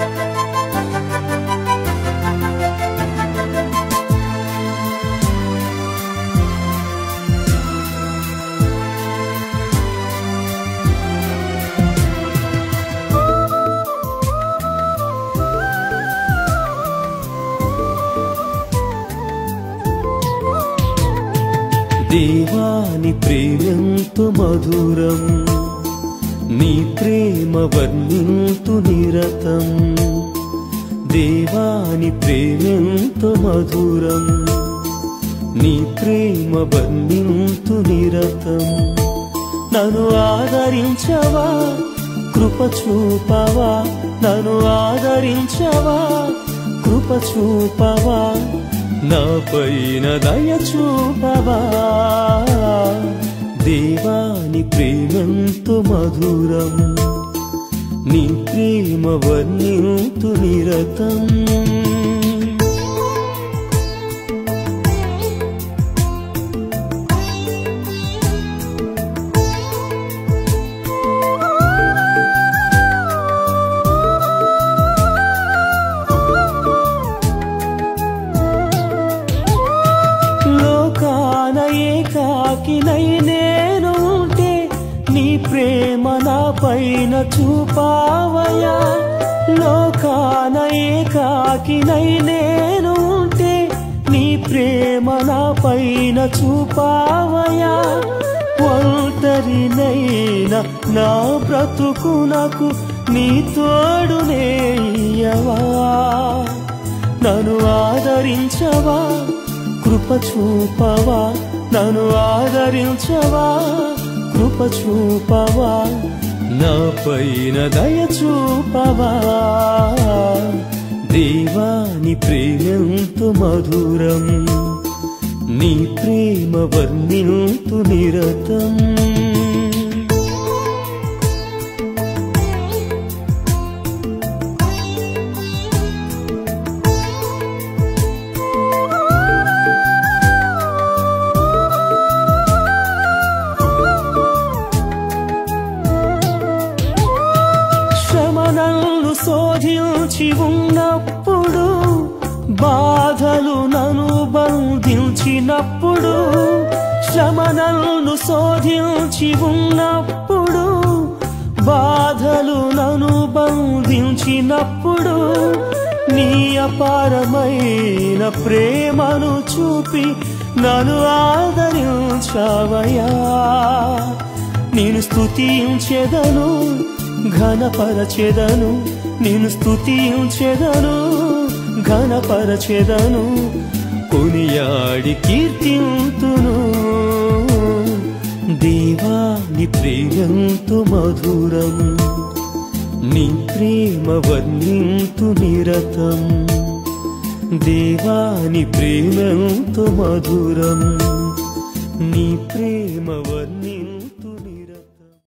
దేవాని ప్రేమెంతో మధురం నీ ప్రేమ వర్ణింతు నిరతం దేవాని ప్రేమెంతో మధురం నీ ప్రేమ వర్ణింతు నిరతం నన్ను ఆదరించవా కృప చూపవా నన్ను ఆదరించవా కృప చూపవా నా పైన దయ చూపవా దేవాని ప్రేమంతో మధురం నీ ప్రేమ వర్ణింతు నిరతం లోకాన ఏకాకినై నేను ఉంటే నీ ప్రేమ నా పైన చూపావయా లోకాన ఏకాకినై నేను ఉంటే నీ ప్రేమ నా పైన చూపావయా ఒంటరినైనా నా బ్రతుకునకు నీ తోడునేయవా నన్ను ఆదరించవా కృప చూపవా నన్ను ఆదరించవా కృప చూపవా నా పైన దయ చూపవా దేవాని ప్రేమంతో మధురం నీ ప్రేమ వర్ణింతు నిరతం శ్రమనల్లు శోధించి ఉన్నప్పుడు బాధలు నన్ను బంధించినప్పుడు శ్రమనల్లు శోధించి ఉన్నప్పుడు బాధలు నన్ను బంధించినప్పుడు నీ అపారమైన ప్రేమను చూపి నన్ను ఆదరించావయా నేను స్తుతించెదను ఘనపరచెదను నేను స్తుతించెదను ఘనపరచెదను కొనియాడి కీర్తింతును దేవాని ప్రేమంతో మధురం నీ ప్రేమ వర్ణింతు నిరతం దేవాని ప్రేమంతో మధురం నీ ప్రేమ వర్ణింతు